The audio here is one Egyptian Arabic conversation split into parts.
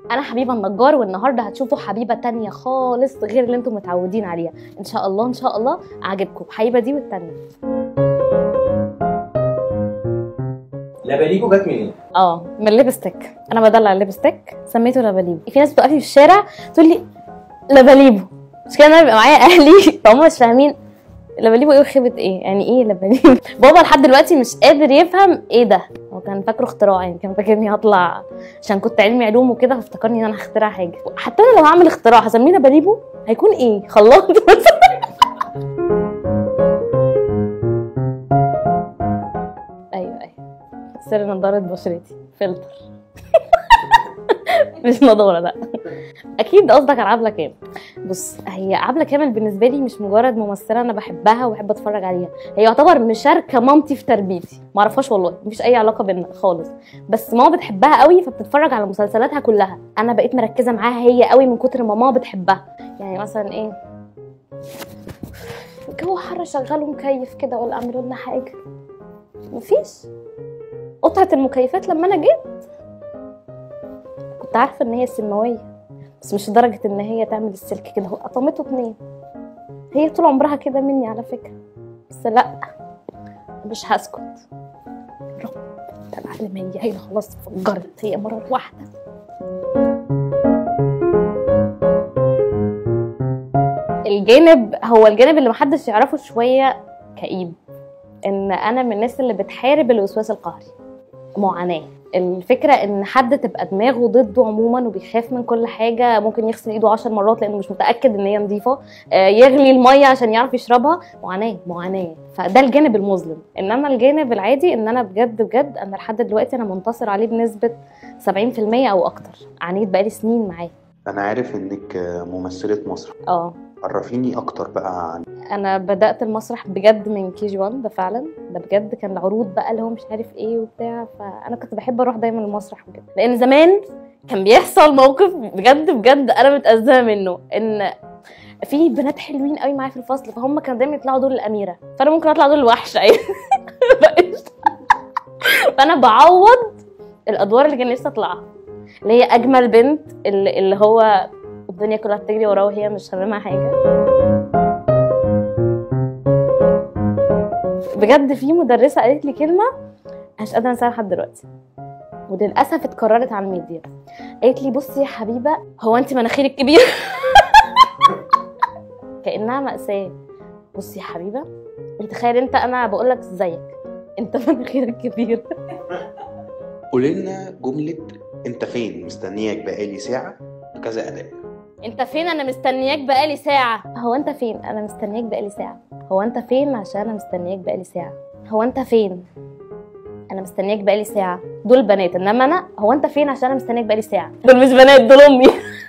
انا حبيبه النجار والنهارده هتشوفوا حبيبه تانية خالص غير اللي انتم متعودين عليها ان شاء الله ان شاء الله عاجبكم حبيبه دي والتانية لباليجو جت منين؟ اه من الليبستيك انا بدلع الليبستيك سميته لباليبو في ناس بتوقفي في الشارع تقول لي لباليبو مش كده انا بيبقى معايا اهلي فهم مش فاهمين لباليبو ايه وخيبه ايه يعني ايه لباليبو بابا لحد دلوقتي مش قادر يفهم ايه ده هو كان فاكره اختراع يعني كان فاكرني هطلع عشان كنت علمي علوم وكده فافتكرني ان انا هخترع حاجه حتى انا لو هعمل اختراع هسميه لباليبو هيكون ايه خلاط ايوه ايوه سر نضاره بشرتي فلتر مش نضاره لا اكيد قصدك على عبله كامل بص هي عبله كامل بالنسبه لي مش مجرد ممثله انا بحبها وبحب اتفرج عليها هي يعتبر مشاركه مامتي في تربيتي ما اعرفهاش والله مفيش اي علاقه بينا خالص بس ماما بتحبها قوي فبتتفرج على مسلسلاتها كلها انا بقيت مركزه معاها هي قوي من كتر ما ماما بتحبها يعني مثلا ايه الجو حر شغلوا مكيف كده ولا اعملوا لنا حاجه مفيش قطعه المكيفات لما انا جيت كنت عارفه ان هي سماويه بس مش لدرجه ان هي تعمل السلك كده هو قطمته اتنين هي طول عمرها كده مني على فكره بس لا مش هسكت رب ده العالمية هي خلاص فجرت هي مرة واحدة الجانب هو الجانب اللي محدش يعرفه شوية كئيب ان انا من الناس اللي بتحارب الوسواس القهري معاناة الفكرة ان حد تبقى دماغه ضده عموما وبيخاف من كل حاجة ممكن يغسل ايده عشر مرات لانه مش متأكد ان هي نظيفة آه، يغلي المية عشان يعرف يشربها معاناة معاناة فده الجانب المظلم انما الجانب العادي ان انا بجد بجد انا لحد دلوقتي انا منتصر عليه بنسبة 70% او اكتر عانيت بقالي سنين معاه أنا عارف إنك ممثلة مسرح اه عرفيني أكتر بقى عن انا بدات المسرح بجد من كي جي 1 ده فعلا ده بجد كان العروض بقى اللي هو مش عارف ايه وبتاع فانا كنت بحب اروح دايما المسرح وكده لان زمان كان بيحصل موقف بجد بجد انا متاذيه منه ان في بنات حلوين قوي معايا في الفصل فهم كانوا دايما يطلعوا دور الاميره فانا ممكن اطلع دور الوحشه يعني فانا بعوض الادوار اللي كان نفسي اطلعها اللي هي اجمل بنت اللي, اللي هو الدنيا كلها بتجري وراها وهي مش فاهمه حاجه بجد في مدرسه قالت لي كلمه أنا مش قادره انساها لحد دلوقتي وللاسف اتكررت على الميديا قالت لي بصي يا حبيبه هو انت مناخيرك كبيره كانها ماساه بصي يا حبيبه تخيل انت انا بقول لك ازيك انت مناخيرك كبيره قولي لنا جملة أنت فين مستنياك بقالي ساعة بكذا أداء انت فين انا مستنياك بقالي ساعه هو انت فين انا مستنياك بقالي ساعه هو انت فين عشان انا مستنياك بقالي ساعه هو انت فين انا مستنياك بقالي ساعه دول بنات انما انا هو انت فين عشان انا مستنياك بقالي ساعه دول مش بنات دول امي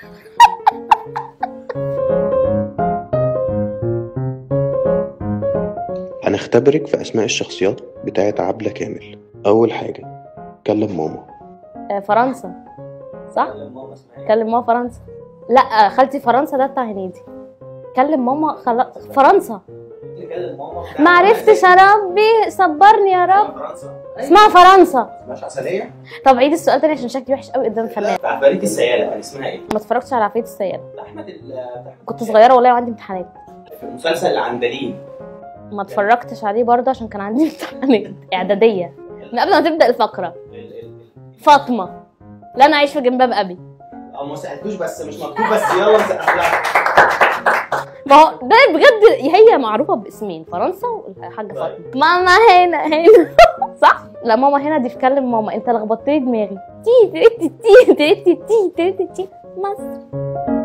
هنختبرك في أسماء الشخصيات بتاعت عبلة كامل أول حاجة كلم ماما آه، فرنسا صح ماما اسمها كلم ماما فرنسا لا خالتي فرنسا ده بتاع هنيدي كلم ماما خلا... فرنسا كلم ماما بتاع- ما عرفتش يا ربي صبرني يا رب فرنسا اسمها فرنسا مش عسلية طب عيد السؤال تاني عشان شكلي وحش قوي قدام الفنان في عفاريت السيالة كان اسمها ايه؟ ما اتفرجتش على عفريت السيارة بتاع احمد ال بتاع أحمد كنت الشيخ. صغيرة والله وعندي امتحانات في المسلسل العندليب ما اتفرجتش عليه برضه عشان كان عندي امتحانات اعدادية من قبل ما تبدأ الفقرة ال- ال- ال- فاطمة لا انا عايش في جنباب ابي اه ما سالتوش بس مش مكتوب بس يلا نسقف لها ما هو ده بجد هي معروفة باسمين فرنسا والحاجة فاطمة ماما هنا هنا صح؟ لا ماما هنا دي في كلم ماما انت لخبطت لي دماغي تي تي تي تي تي تي تي تي مصر